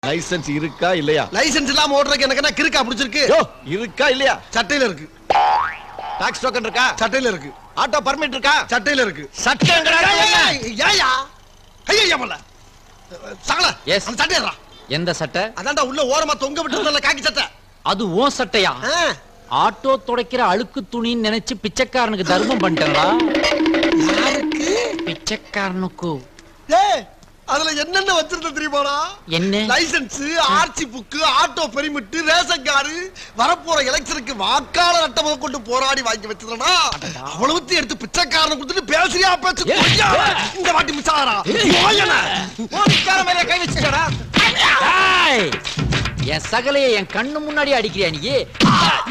Licence இருக்கா இல்லையா licence இல்லாம ஓட்டுறதுக்கு எனக்கு என்ன கிறுக்கா பிடிச்சிருக்கு யோ இருக்கா இல்லையா சட்டையில இருக்கு டாக்ஸ் டோக்கன் இருக்கா சட்டையில இருக்கு ஆட்டோ பர்மிட் இருக்கா சட்டையில இருக்கு சட்டங்கடா ஏய், ஏய்யா கையா மல்ல சகல Yes. அந்த சட்டையறா எந்த சட்டை அதான்டா உள்ள ஓரமா தொங்க விட்டு காக்கி சட்டை அது ஓ சட்டையா ஆ, ஆட்டோ துடைக்கிற அழுக்கு துணின்னு நினைச்சு பிச்சைக்காரனுக்கு தர்மம் பண்ணிட்டேன்டா யாருக்கு பிச்சைக்காரனுக்கு ஏய் அதுல என்னென்ன வச்சிருந்த தெரியுமாடா என்ன? Licence RC book auto permit ration card வரப்போற எலெக்ஷனுக்கு வாக்காளர் அட்டை முதல் கொண்டு போராடி வாங்கி வச்சிருந்தா அவ்வளவுத்தையும் எடுத்து பிச்சைக்காரனை கொடுத்துட்டு பேசுறியா பேச்சு ஏய், கொய்யா. ஏய். இந்த வாட்டி மிஸ் ஆறா போலீஸ்கார மேல கை வச்சுக்கடா ஏய்! என் சகலைய என் கண்ணு முன்னாடி அடிக்கிறியா நீ